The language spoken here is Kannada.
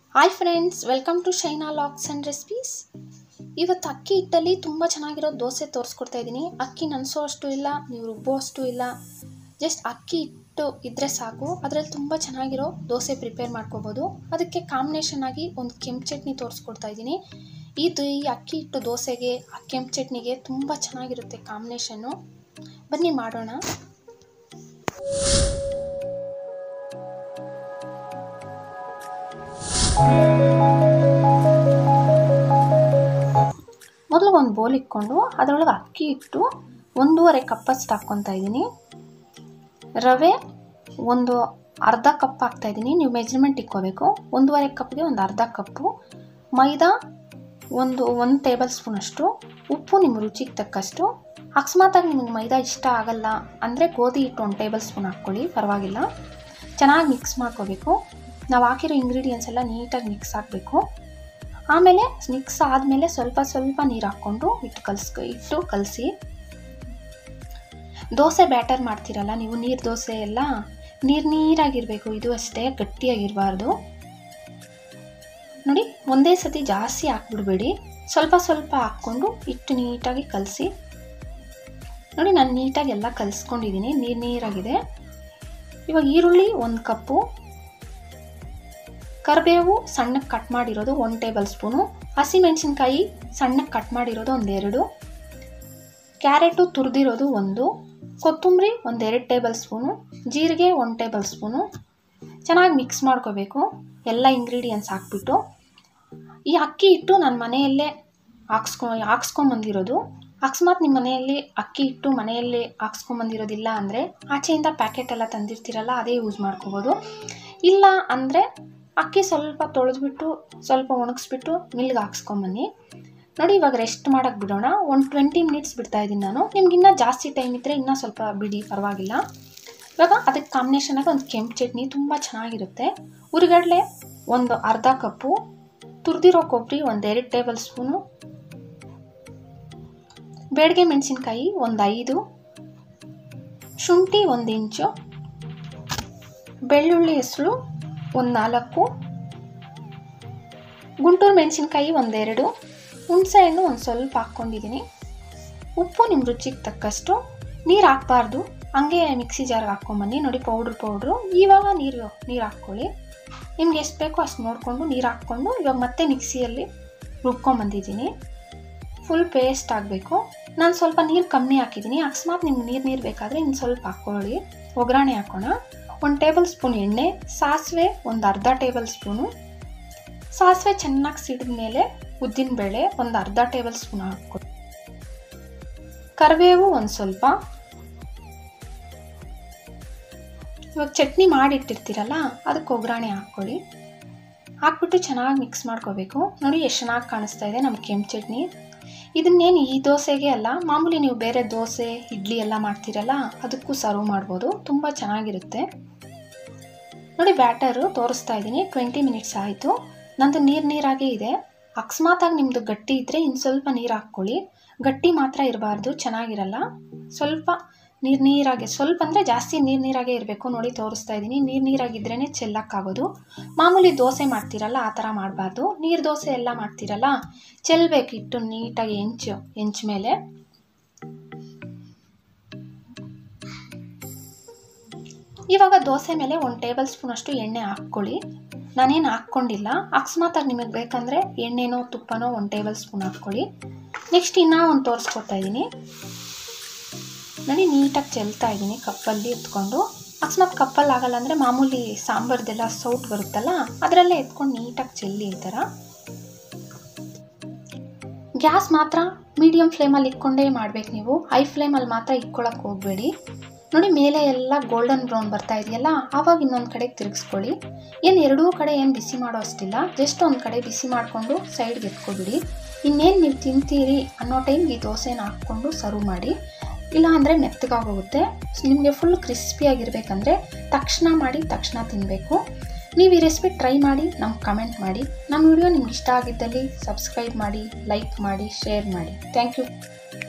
hi friends welcome to Shaina locks and recipes ಇವತ್ತು ಅಕ್ಕಿ ಹಿಟ್ಟಲ್ಲಿ ತುಂಬ ಚೆನ್ನಾಗಿರೋ ದೋಸೆ ತೋರಿಸ್ಕೊಡ್ತಾ ಇದ್ದೀನಿ ಅಕ್ಕಿ ನೆನೆಸೋ ಅಷ್ಟು ಇಲ್ಲ ನೀವು ರುಬ್ಬೋ ಅಷ್ಟು ಇಲ್ಲ ಜಸ್ಟ್ ಅಕ್ಕಿ ಹಿಟ್ಟು ಇದ್ದರೆ ಸಾಕು ಅದರಲ್ಲಿ ತುಂಬ ಚೆನ್ನಾಗಿರೋ ದೋಸೆ ಪ್ರಿಪೇರ್ ಮಾಡ್ಕೋಬೋದು ಅದಕ್ಕೆ ಕಾಂಬಿನೇಷನ್ ಆಗಿ ಒಂದು ಕೆಂಪು ಚಟ್ನಿ ತೋರಿಸ್ಕೊಡ್ತಾ ಇದ್ದೀನಿ ಇದು ಈ ಅಕ್ಕಿ ಹಿಟ್ಟು ದೋಸೆಗೆ ಆ ಕೆಂಪು ಚಟ್ನಿಗೆ ತುಂಬ ಚೆನ್ನಾಗಿರುತ್ತೆ ಕಾಂಬಿನೇಷನ್ನು ಬನ್ನಿ ಮಾಡೋಣ ಮೊದಲು ಒಂದು ಬೋಲ್ ಇಟ್ಕೊಂಡು ಅದರೊಳಗೆ ಅಕ್ಕಿ ಇಟ್ಟು ಒಂದೂವರೆ ಕಪ್ಪಷ್ಟು ಹಾಕ್ಕೊತಾ ಇದ್ದೀನಿ ರವೆ ಒಂದು ಅರ್ಧ ಕಪ್ ಹಾಕ್ತಾ ಇದ್ದೀನಿ ನೀವು ಮೆಜರ್ಮೆಂಟ್ ಇಕ್ಕೋಬೇಕು ಒಂದೂವರೆ ಕಪ್ಗೆ ಒಂದು ಅರ್ಧ ಕಪ್ಪು ಮೈದಾ ಒಂದು ಒಂದು ಟೇಬಲ್ ಸ್ಪೂನಷ್ಟು ಉಪ್ಪು ನಿಮ್ಮ ರುಚಿಗೆ ತಕ್ಕಷ್ಟು ಅಕಸ್ಮಾತಾಗಿ ನಿಮಗೆ ಮೈದಾ ಇಷ್ಟ ಆಗಲ್ಲ ಅಂದರೆ ಗೋಧಿ ಹಿಟ್ಟು ಒಂದು ಟೇಬಲ್ ಸ್ಪೂನ್ ಹಾಕ್ಕೊಳ್ಳಿ ಪರವಾಗಿಲ್ಲ ಚೆನ್ನಾಗಿ ಮಿಕ್ಸ್ ಮಾಡ್ಕೋಬೇಕು ನಾವು ಹಾಕಿರೋ ಇಂಗ್ರೀಡಿಯೆಂಟ್ಸ್ ಎಲ್ಲ ನೀಟಾಗಿ ಮಿಕ್ಸ್ ಆಗಬೇಕು ಆಮೇಲೆ ಮಿಕ್ಸ್ ಆದಮೇಲೆ ಸ್ವಲ್ಪ ಸ್ವಲ್ಪ ನೀರು ಹಾಕ್ಕೊಂಡು ಇಟ್ಟು ಕಲಿಸ್ಕೊ ಇಟ್ಟು ಕಲಸಿ ದೋಸೆ ಬ್ಯಾಟರ್ ಮಾಡ್ತೀರಲ್ಲ ನೀವು ನೀರು ದೋಸೆ ಎಲ್ಲ ನೀರು ನೀರಾಗಿರಬೇಕು ಇದು ಅಷ್ಟೇ ಗಟ್ಟಿಯಾಗಿರಬಾರ್ದು ನೋಡಿ ಒಂದೇ ಸತಿ ಜಾಸ್ತಿ ಹಾಕ್ಬಿಡ್ಬೇಡಿ ಸ್ವಲ್ಪ ಸ್ವಲ್ಪ ಹಾಕ್ಕೊಂಡು ಇಟ್ಟು ನೀಟಾಗಿ ಕಲಸಿ ನೋಡಿ ನಾನು ನೀಟಾಗಿ ಎಲ್ಲ ಕಲಿಸ್ಕೊಂಡಿದ್ದೀನಿ ನೀರು ನೀರಾಗಿದೆ ಇವಾಗ ಈರುಳ್ಳಿ ಒಂದು ಕಪ್ಪು ಕರಿಬೇವು ಸಣ್ಣಕ್ಕೆ ಕಟ್ ಮಾಡಿರೋದು ಒಂದು ಟೇಬಲ್ ಸ್ಪೂನು ಹಸಿಮೆಣಸಿನ್ಕಾಯಿ ಸಣ್ಣಕ್ಕೆ ಕಟ್ ಮಾಡಿರೋದು ಒಂದೆರಡು ಕ್ಯಾರೆಟು ತುರಿದಿರೋದು ಒಂದು ಕೊತ್ತಂಬರಿ ಒಂದೆರಡು ಟೇಬಲ್ ಸ್ಪೂನು ಜೀರಿಗೆ ಒಂದು ಟೇಬಲ್ ಸ್ಪೂನು ಚೆನ್ನಾಗಿ ಮಿಕ್ಸ್ ಮಾಡ್ಕೋಬೇಕು ಎಲ್ಲ ಇಂಗ್ರೀಡಿಯೆಂಟ್ಸ್ ಹಾಕ್ಬಿಟ್ಟು ಈ ಅಕ್ಕಿ ಹಿಟ್ಟು ನಾನು ಮನೆಯಲ್ಲೇ ಹಾಕ್ಸ್ಕೊ ಹಾಕ್ಸ್ಕೊಂಬಂದಿರೋದು ಅಕಸ್ಮಾತ್ ನಿಮ್ಮ ಮನೆಯಲ್ಲಿ ಅಕ್ಕಿ ಹಿಟ್ಟು ಮನೆಯಲ್ಲಿ ಹಾಕ್ಸ್ಕೊಂಬಂದಿರೋದಿಲ್ಲ ಅಂದರೆ ಆಚೆಯಿಂದ ಪ್ಯಾಕೆಟ್ ಎಲ್ಲ ತಂದಿರ್ತೀರಲ್ಲ ಅದೇ ಯೂಸ್ ಮಾಡ್ಕೋಬೋದು ಇಲ್ಲ ಅಂದರೆ ಅಕ್ಕಿ ಸ್ವಲ್ಪ ತೊಳೆದ್ಬಿಟ್ಟು ಸ್ವಲ್ಪ ಒಣಗಿಸ್ಬಿಟ್ಟು ಮಿಲ್ಗೆ ಹಾಕ್ಸ್ಕೊಂಬನ್ನಿ ನೋಡಿ ಇವಾಗ ರೆಸ್ಟ್ ಮಾಡೋಕ್ಕೆ ಬಿಡೋಣ ಒಂದು ಟ್ವೆಂಟಿ ಮಿನಿಟ್ಸ್ ಬಿಡ್ತಾ ಇದ್ದೀನಿ ನಾನು ನಿಮ್ಗೆ ಇನ್ನೂ ಜಾಸ್ತಿ ಟೈಮ್ ಇದ್ದರೆ ಇನ್ನೂ ಸ್ವಲ್ಪ ಬಿಡಿ ಪರವಾಗಿಲ್ಲ ಇವಾಗ ಅದಕ್ಕೆ ಕಾಂಬಿನೇಷನಾಗಿ ಒಂದು ಕೆಂಪು ಚಟ್ನಿ ತುಂಬ ಚೆನ್ನಾಗಿರುತ್ತೆ ಉರಿಗಡಲೆ ಒಂದು ಅರ್ಧ ಕಪ್ಪು ತುರಿದಿರೋ ಕೊಬ್ಬರಿ ಒಂದೆರಡು ಟೇಬಲ್ ಸ್ಪೂನು ಬೇಡಿಗೆ ಮೆಣಸಿನ್ಕಾಯಿ ಒಂದು ಐದು ಶುಂಠಿ ಒಂದು ಇಂಚು ಬೆಳ್ಳುಳ್ಳಿ ಹೆಸರು ಒಂದು ನಾಲ್ಕು ಗುಂಟೂರು ಮೆಣಸಿನ್ಕಾಯಿ ಒಂದೆರಡು ಹುಣಸೆ ಹಣ್ಣು ಒಂದು ಸ್ವಲ್ಪ ಹಾಕ್ಕೊಂಡಿದ್ದೀನಿ ಉಪ್ಪು ನಿಮ್ಮ ರುಚಿಗೆ ತಕ್ಕಷ್ಟು ನೀರು ಹಾಕ್ಬಾರ್ದು ಹಂಗೆ ಮಿಕ್ಸಿ ಜಾರ್ಗೆ ಹಾಕ್ಕೊಂಬನ್ನಿ ನೋಡಿ ಪೌಡ್ರ್ ಪೌಡ್ರು ಇವಾಗ ನೀರು ನೀರು ಹಾಕ್ಕೊಳ್ಳಿ ನಿಮ್ಗೆ ಎಷ್ಟು ಬೇಕೋ ಅಷ್ಟು ನೋಡಿಕೊಂಡು ನೀರು ಹಾಕ್ಕೊಂಡು ಇವಾಗ ಮತ್ತೆ ಮಿಕ್ಸಿಯಲ್ಲಿ ರುಬ್ಕೊಂಬಂದಿದ್ದೀನಿ ಫುಲ್ ಪೇಸ್ಟ್ ಆಗಬೇಕು ನಾನು ಸ್ವಲ್ಪ ನೀರು ಕಮ್ಮಿ ಹಾಕಿದ್ದೀನಿ ಅಕಸ್ಮಾತ್ ನಿಮ್ಗೆ ನೀರು ನೀರು ಬೇಕಾದರೆ ಇನ್ನು ಸ್ವಲ್ಪ ಹಾಕ್ಕೊಳ್ಳಿ ಒಗ್ಗರಣೆ ಹಾಕೋಣ ಒಂದು ಟೇಬಲ್ ಸ್ಪೂನ್ ಎಣ್ಣೆ ಸಾಸಿವೆ ಒಂದು ಅರ್ಧ ಟೇಬಲ್ ಸ್ಪೂನು ಸಾಸಿವೆ ಚೆನ್ನಾಗಿ ಸಿಡಿದ ಮೇಲೆ ಉದ್ದಿನಬೇಳೆ ಒಂದು ಅರ್ಧ ಟೇಬಲ್ ಸ್ಪೂನ್ ಹಾಕ್ಕೊಳ್ಳಿ ಕರಿಬೇವು ಒಂದು ಸ್ವಲ್ಪ ಇವಾಗ ಚಟ್ನಿ ಮಾಡಿಟ್ಟಿರ್ತೀರಲ್ಲ ಅದಕ್ಕೆ ಒಗ್ಗರಣೆ ಹಾಕ್ಕೊಳ್ಳಿ ಹಾಕ್ಬಿಟ್ಟು ಚೆನ್ನಾಗಿ ಮಿಕ್ಸ್ ಮಾಡ್ಕೋಬೇಕು ನೋಡಿ ಎಷ್ಟು ಚೆನ್ನಾಗಿ ಕಾಣಿಸ್ತಾ ಇದೆ ನಮ್ಮ ಕೆಂಪು ಚಟ್ನಿ ಇದನ್ನೇನು ಈ ದೋಸೆಗೆ ಅಲ್ಲ ಮಾಮೂಲಿ ನೀವು ಬೇರೆ ದೋಸೆ ಇಡ್ಲಿ ಎಲ್ಲ ಮಾಡ್ತೀರಲ್ಲ ಅದಕ್ಕೂ ಸರ್ವ್ ಮಾಡ್ಬೋದು ತುಂಬ ಚೆನ್ನಾಗಿರುತ್ತೆ ನೋಡಿ ಬ್ಯಾಟರು ತೋರಿಸ್ತಾ ಇದ್ದೀನಿ ಟ್ವೆಂಟಿ ಮಿನಿಟ್ಸ್ ಆಯಿತು ನಂದು ನೀರು ನೀರಾಗೇ ಇದೆ ಅಕಸ್ಮಾತಾಗಿ ನಿಮ್ಮದು ಗಟ್ಟಿ ಇದ್ದರೆ ಇನ್ನು ಸ್ವಲ್ಪ ನೀರು ಹಾಕ್ಕೊಳ್ಳಿ ಗಟ್ಟಿ ಮಾತ್ರ ಇರಬಾರ್ದು ಚೆನ್ನಾಗಿರಲ್ಲ ಸ್ವಲ್ಪ ನೀರು ನೀರಾಗೆ ಸ್ವಲ್ಪ ಅಂದರೆ ಜಾಸ್ತಿ ನೀರು ನೀರಾಗೇ ಇರಬೇಕು ನೋಡಿ ತೋರಿಸ್ತಾ ಇದ್ದೀನಿ ನೀರು ನೀರಾಗಿದ್ರೇ ಚೆಲ್ಲಕ್ಕಾಗೋದು ಮಾಮೂಲಿ ದೋಸೆ ಮಾಡ್ತೀರಲ್ಲ ಆ ಥರ ಮಾಡಬಾರ್ದು ನೀರು ದೋಸೆ ಎಲ್ಲ ಮಾಡ್ತೀರಲ್ಲ ಚೆಲ್ಲಬೇಕು ಇಟ್ಟು ನೀಟಾಗಿ ಹೆಂಚು ಹೆಂಚು ಮೇಲೆ ಇವಾಗ ದೋಸೆ ಮೇಲೆ ಒಂದು ಟೇಬಲ್ ಸ್ಪೂನಷ್ಟು ಎಣ್ಣೆ ಹಾಕ್ಕೊಳ್ಳಿ ನಾನೇನು ಹಾಕ್ಕೊಂಡಿಲ್ಲ ಅಕಸ್ಮಾತಾಗಿ ನಿಮಗೆ ಬೇಕಂದರೆ ಎಣ್ಣೆನೋ ತುಪ್ಪನೋ ಒಂದು ಟೇಬಲ್ ಸ್ಪೂನ್ ಹಾಕ್ಕೊಳ್ಳಿ ನೆಕ್ಸ್ಟ್ ಇನ್ನೂ ಒಂದು ತೋರಿಸ್ಕೊಡ್ತಾ ಇದ್ದೀನಿ ನೋಡಿ ನೀಟಾಗಿ ಚೆಲ್ತಾ ಇದ್ದೀನಿ ಕಪ್ಪಲ್ಲಿ ಎತ್ಕೊಂಡು ಅಕಸ್ಮಾತ್ ಕಪ್ಪಲ್ಲಿ ಆಗಲ್ಲ ಅಂದರೆ ಮಾಮೂಲಿ ಸಾಂಬಾರ್ದೆಲ್ಲ ಸೌಟ್ ಬರುತ್ತಲ್ಲ ಅದರಲ್ಲೇ ಎತ್ಕೊಂಡು ನೀಟಾಗಿ ಚೆಲ್ಲಿ ಈ ಥರ ಗ್ಯಾಸ್ ಮಾತ್ರ ಮೀಡಿಯಮ್ ಫ್ಲೇಮಲ್ಲಿ ಇಟ್ಕೊಂಡೇ ಮಾಡಬೇಕು ನೀವು ಹೈ ಫ್ಲೇಮಲ್ಲಿ ಮಾತ್ರ ಇಟ್ಕೊಳಕ್ಕೆ ಹೋಗಬೇಡಿ ನೋಡಿ ಮೇಲೆ ಎಲ್ಲ ಗೋಲ್ಡನ್ ಬ್ರೌನ್ ಬರ್ತಾ ಇದೆಯಲ್ಲ ಆವಾಗ ಇನ್ನೊಂದು ಕಡೆಗೆ ತಿರುಗಿಸ್ಕೊಳ್ಳಿ ಏನು ಎರಡೂ ಕಡೆ ಏನು ಬಿಸಿ ಮಾಡೋ ಅಷ್ಟಿಲ್ಲ ಜಸ್ಟ್ ಒಂದು ಕಡೆ ಬಿಸಿ ಮಾಡಿಕೊಂಡು ಸೈಡ್ಗೆ ಎತ್ಕೊಬಿಡಿ ಇನ್ನೇನು ನೀವು ತಿಂತೀರಿ ಅನ್ನೋ ಟೈಮ್ಗೆ ಈ ದೋಸೆನ ಹಾಕ್ಕೊಂಡು ಸರ್ವ್ ಮಾಡಿ ಇಲ್ಲ ಅಂದರೆ ಮೆತ್ತಗಾಗೋಗುತ್ತೆ ನಿಮಗೆ ಫುಲ್ ಕ್ರಿಸ್ಪಿಯಾಗಿರ್ಬೇಕಂದ್ರೆ ತಕ್ಷಣ ಮಾಡಿ ತಕ್ಷಣ ತಿನ್ನಬೇಕು ನೀವು ಈ ರೆಸಿಪಿ ಟ್ರೈ ಮಾಡಿ ನಮ್ಗೆ ಕಮೆಂಟ್ ಮಾಡಿ ನಮ್ಮ ವಿಡಿಯೋ ನಿಮ್ಗೆ ಇಷ್ಟ ಆಗಿದ್ದಲ್ಲಿ ಸಬ್ಸ್ಕ್ರೈಬ್ ಮಾಡಿ ಲೈಕ್ ಮಾಡಿ ಶೇರ್ ಮಾಡಿ ಥ್ಯಾಂಕ್ ಯು